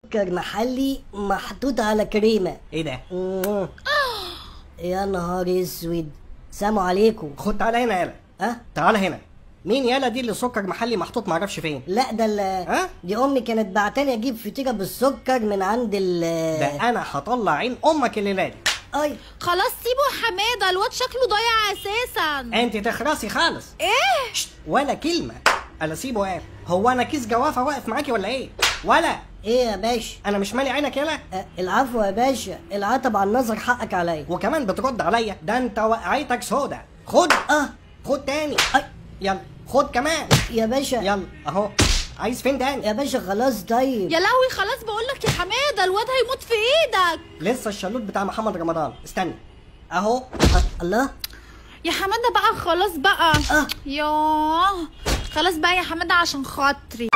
سكر محلي محطوط على كريمة ايه ده مم. يا نهار اسود سلام عليكم خد تعالى هنا يالا ها تعالى هنا مين يالا دي اللي سكر محلي محطوط معرفش فين لا ده ال ها؟ دي امي كانت بعتني اجيب فطيره بالسكر من عند ال ده انا هطلع عين امك الليله دي اي خلاص سيبه يا حماده الواد شكله ضايع اساسا انت تخرسي خالص ايه شت، ولا كلمه انا سيبه واقف هو انا كيس جوافه واقف معاكي ولا ايه ولا ايه يا باشا انا مش مالي عينك يالا أه، العفو يا باشا العتب على النظر حقك عليا وكمان بترد عليا ده انت وقعتك سودا خد اه خد تاني اي يلا خد كمان يا باشا يلا اهو عايز فين تاني يا باشا خلاص طيب يا لهوي خلاص بقول لك يا حماده الواد هيموت في ايدك لسه الشالوت بتاع محمد رمضان استنى اهو أه، الله يا حماده بقى خلاص بقى اه ياه خلاص بقى يا حماده عشان خاطري